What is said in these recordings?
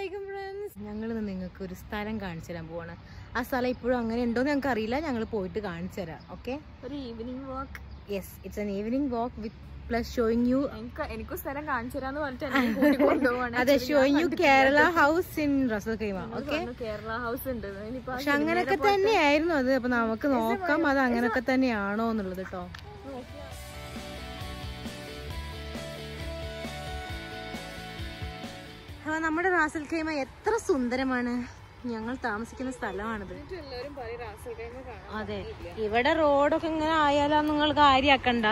അസ്സലാമലൈക്കും ഫ്രണ്ട്സ് ഞങ്ങൾ നിങ്ങൾക്ക് ഒരു സ്ഥലം കാണിച്ചു തരാൻ പോവാണ് ആ സ്ഥലം ഇപ്പോഴും അങ്ങനെ ഉണ്ടോന്ന് ഞങ്ങൾക്ക് അറിയില്ല ഞങ്ങൾ പോയിട്ട് കാണിച്ചു തരാം ഓക്കെ ഒരു evening walk yes it's an evening walk with plus showing you എനിക്ക് എനിക്കും സ്ഥലം കാണിച്ചു തരാന്ന് പറഞ്ഞിട്ട് എന്നെ കൂട്ടി കൊണ്ടുപോവാണ്. അതെ Actually ഷോയിങ് ഞാൻ യു കണ്ടിട്ടില്ല. കേരള ഹൗസ് ഇൻ റസൽ കൈമ ഞങ്ങൾ ഓക്കെ പറഞ്ഞു കേരള ഹൗസ് ഉണ്ട് ഇനിയിപ്പോ ആ പക്ഷെ അങ്ങനെയൊക്കെ തന്നെയായിരുന്നു അത് അപ്പൊ നമുക്ക് നോക്കാം അത് അങ്ങനെയൊക്കെ തന്നെയാണോ എന്നുള്ളത് കേട്ടോ നോക്കിയാ- അപ്പൊ നമ്മുടെ റാസൽ കൈമ എത്ര സുന്ദരമാണ് ഞങ്ങൾ താമസിക്കുന്ന സ്ഥലമാണിത് എന്നിട്ട് എല്ലാവരും പറയും റാസൽ കൈമ കാണാൻ അതെ ഇവിടെ റോഡൊക്കെ ഇങ്ങനെ ആയാലോ നിങ്ങൾ കാര്യാക്കണ്ട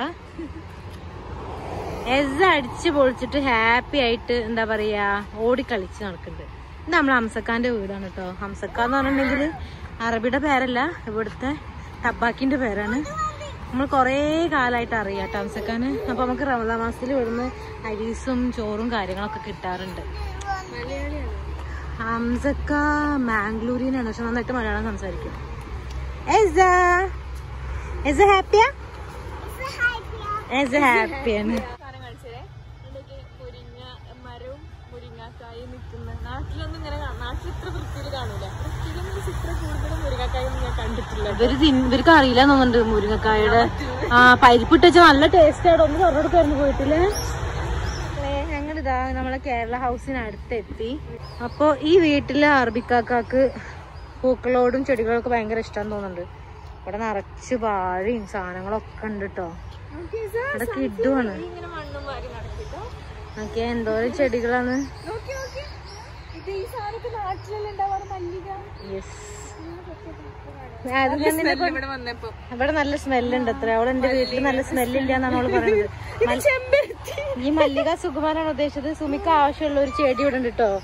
എസ് അടിച്ച് പൊളിച്ചിട്ട് ഹാപ്പി ആയിട്ട് എന്താ പറയാ ഓടിക്കളിച്ച് നടക്കുന്നുണ്ട് ഇത് നമ്മളെ ഹംസക്കാന്റെ വീടാണ് കേട്ടോ ഹംസക്ക എന്ന് പറഞ്ഞിട്ടുണ്ടെങ്കിൽ അറബിയുടെ പേരല്ല ഇവിടുത്തെ ടബാക്കിന്റെ പേരാണ് നമ്മൾ കുറേ കാലമായിട്ട് അറിയാം കേട്ടോ ഹംസക്കാന് അപ്പൊ നമുക്ക് റമദാ മാസത്തിൽ ഇവിടുന്ന് അരീസും ചോറും കാര്യങ്ങളൊക്കെ കിട്ടാറുണ്ട് മലയാളിയാണ് ഹംസക്ക മാംഗ്ലൂരിനാണ് പക്ഷെ നന്നായിട്ട് മലയാളം സംസാരിക്കും എസ എസ ഹാപ്പിയാ എസ ഹാപ്പിയാണ് സാധനം കാണിച്ചേ ഇവിടെയൊക്കെ മുരിങ്ങ മരവും മുരിങ്ങാക്കായും നിൽക്കുന്ന നാട്ടിലൊന്നും ഇങ്ങനെ കാണാം നാട്ടിൽ ഇത്ര വൃത്തിയിൽ കാണൂല വൃത്തിയിലൊന്നും ഇത്ര കൂടുതലും മുരിങ്ങാക്കായൊന്നും ഞാൻ കണ്ടിട്ടില്ല ഇവര് തിൻ- ഇവർക്ക് അറിയില്ല തോന്നുന്നുണ്ട് മുരിങ്ങക്കായുടെ ആ പരിപ്പിട്ട് വെച്ചാൽ നല്ല ടേസ്റ്റ് ആണ് ഒന്ന് പറഞ്ഞെടുക്കായിരുന്നു പോയിട്ടില്ലേ ഞങ്ങളിതാ നമ്മളെ കേരള ഹൗസിനടുത്ത് എത്തി അപ്പൊ ഈ വീട്ടിലെ അറബിക്കാക്കാക്ക് പൂക്കളോടും ചെടികളൊക്കെ ഭയങ്കര ഇഷ്ടം തോന്നുന്നുണ്ട് ഇവിടെ നിറച്ച് വാഴയും സാധനങ്ങളൊക്കെ ഉണ്ട് കേട്ടോ ഇവിടെ കിഡുവാണ് ഇങ്ങനെ മണ്ണും വാരി നടത്തിട്ടോ ഓക്കെ എന്തോരം ചെടികളാണ് നോക്കി നോക്കി ഇത് ഈ സാധനമൊക്കെ നാട്ടിലെല്ലാം ഉണ്ടാവാറ് മല്ലിക യെസ് അത് ഞാൻ നിന്നെ കൊണ്ട് ഇവിടെ വന്നപ്പോ ഇവിടെ നല്ല സ്മെല്ലുണ്ട് അത്ര അവളെ എന്റെ വീട്ടിൽ നല്ല സ്മെല്ലില്ല എന്നാണ് അവള് പറയുന്നത് മൽ- ചെമ്പരത്തി ഈ മല്ലിക സുകുമാരാണ് ഉദ്ദേശിച്ചത് സുമിക്ക് ആവശ്യമുള്ള ഒരു ചെടി ഇവിടെ ഉണ്ട് കേട്ടോ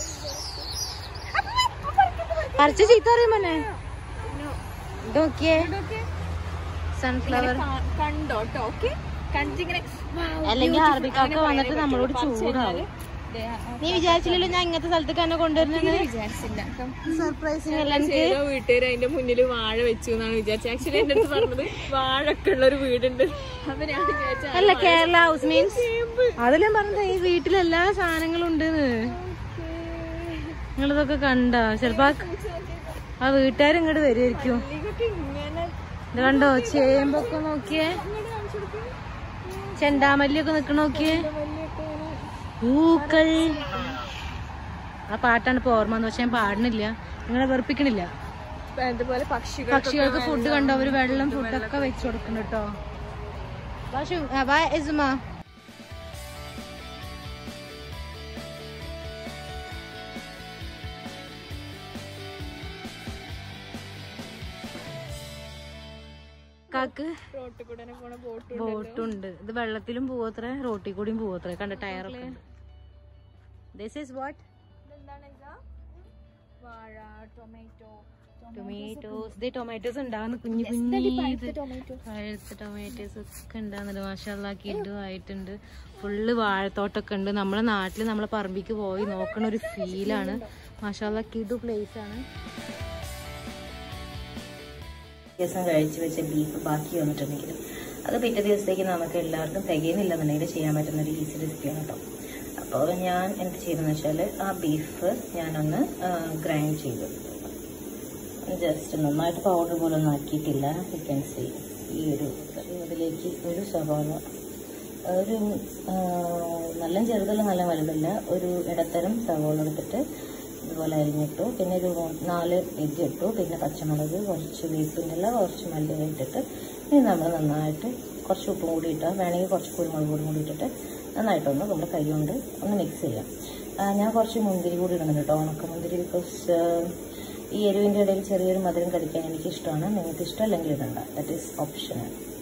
പറിച്ച് ചീത്ത അറിയും മോനെ ഇത് നോക്കിയേ സൺഫ്ലവർ കണ്ടോ കേട്ടോ ഓക്കെ കണ്ടിങ്ങനെ അല്ലെങ്കിൽ അറബിക്കാക്ക വന്നിട്ട് നമ്മളോട് ചൂടാവും നീ വിചാരിച്ചില്ലല്ലോ ഞാൻ ഇങ്ങനത്തെ സ്ഥലത്തേക്ക് തന്നെ കൊണ്ടുവരുന്നത് വിചാരിച്ചില്ല സർപ്രൈസിങ് അല്ല എനിക്ക് ഏതോ വീട്ടുകാർ അതിന്റെ മുന്നിൽ വാഴ വെച്ചു എന്നാണ് വിചാരിച്ചത് ആക്ച്വലി എന്റെ അടുത്ത് പറഞ്ഞത് വാഴൊക്കെ ഉള്ള ഒരു വീടുണ്ട് അപ്പൊ ഞാൻ വിചാരിച്ച അല്ല കേരള ഹൗസ് മീൻസ് അതിലും പറഞ്ഞത് ഈ വീട്ടിൽ എല്ലാ സാധനങ്ങളും ഉണ്ട് നിങ്ങളിതൊക്കെ കണ്ട ചെലപ്പോ ആ- ആ വീട്ടുകാർ ഇങ്ങോട്ട് വരുമായിരിക്കും ഇതൊക്കെ ഇങ്ങനെ ഇത് കണ്ടോ ചേമ്പൊക്കെ നോക്കിയേ ഇങ്ങനെ കാണിച്ചു കൊടുക്കും ചെണ്ടാമല്ലിയൊക്കെ നിക്കണ നോക്കിയേ മല്ലിയൊക്കെ ഇങ്ങനെ പൂക്കൾ ആ പാട്ടാണ് ഇപ്പൊ ഓർമ്മ എന്ന് പക്ഷെ ഞാൻ പാടുന്നില്ല നിങ്ങളെ വെറുപ്പിക്കണില്ല അതുപോലെ പക്ഷികൾ പക്ഷികൾക്ക് ഫുഡ് കണ്ടോ അവര് വെള്ളം ഫുഡൊക്കെ വെച്ചു കൊടുക്കുന്നു കേട്ടോ കാക്ക് റോട്ടിൽ കൂടെ തന്നെ പോണ ബോട്ട് ബോട്ടുണ്ട് ഇത് വെള്ളത്തിലും പോവത്രേ റോട്ടിൽ കൂടിയും പോവത്രേ കണ്ട ടയറൊക്കെ ദിസ് ഈസ് വാട്ട് ഇതെന്താണ് ഇതാ വാഴ ടൊമാറ്റോ ടൊമാറ്റോസ് ഇത് ടൊമാറ്റോസ് ഉണ്ടാകുന്ന കുഞ്ഞു കുഞ്ഞു ടൊമാറ്റോ പഴുത്ത ടൊമാറ്റോസ് ഒക്കെ ഉണ്ടാകുന്നുണ്ട് മാഷാല്ല കിഡു ആയിട്ടുണ്ട് ഫുള്ള് വാഴത്തോട്ടൊക്കെ ഉണ്ട് നമ്മളെ നാട്ടിൽ നമ്മളെ പറമ്പിക്ക് പോയി നോക്കണ ഒരു ഫീലാണ് മാഷാല്ല കിഡു പ്ലേസ് ആണ് ദിവസം കഴിച്ചു വെച്ച ബീഫ് ബാക്കി വന്നിട്ടുണ്ടെങ്കിൽ അത് പിറ്റേ ദിവസത്തേക്ക് നമുക്ക് എല്ലാവർക്കും തികയുന്നില്ലെന്നുണ്ടെങ്കിൽ ചെയ്യാൻ പറ്റുന്ന ഒരു ഈസി റെസിപ്പിയാണ് കേട്ടോ അപ്പോൾ ഞാൻ എന്ത് ചെയ്തെന്ന് വെച്ചാൽ ആ ബീഫ് ഞാനൊന്ന് ഗ്രൈൻഡ് ചെയ്തു ജസ്റ്റ് നന്നായിട്ട് പൗഡർ പോലെ ഒന്നും ആക്കിയിട്ടില്ല യു ക്യാൻ സീ ഈ ഒരു ഇതിലേക്ക് ഒരു സവാള ഒരു ആ, നല്ല ചെറുതല്ല നല്ല വലുതല്ല ഒരു ഇടത്തരം സവാള എടുത്തിട്ട് ഇതുപോലെ അരിഞ്ഞിട്ടു പിന്നെ ഒരു മൂ- നാല് എഗ്ഗ് ഇട്ടു പിന്നെ പച്ചമുളക് കുറച്ച് വേപ്പിൻ്റെ ഇല കുറച്ച് മല്ലിയില ഇട്ടിട്ട് ഇനി നമ്മൾ നന്നായിട്ട് കുറച്ച് ഉപ്പും കൂടി ഇട്ടാൽ വേണമെങ്കിൽ കുറച്ച് കുരുമുളക് പൊടിയും കൂടി ഇട്ടിട്ട് നന്നായിട്ടൊന്ന് നമ്മുടെ കൈ കൊണ്ട് ഒന്ന് മിക്സ് ചെയ്യാം ആ, ഞാൻ കുറച്ച് മുന്തിരി കൂടി ഇടുന്നുണ്ട് കേട്ടോ ഉണക്ക മുന്തിരി ബിക്കോസ് ഈ എരിവിൻ്റെ ഇടയിൽ ചെറിയൊരു മധുരം കടിക്കാൻ എനിക്ക് ഇഷ്ടമാണ് നിങ്ങൾക്ക് ഇഷ്ടമല്ലെങ്കിൽ ഇടണ്ട ദറ്റ് ഈസ് ഓപ്ഷണൽ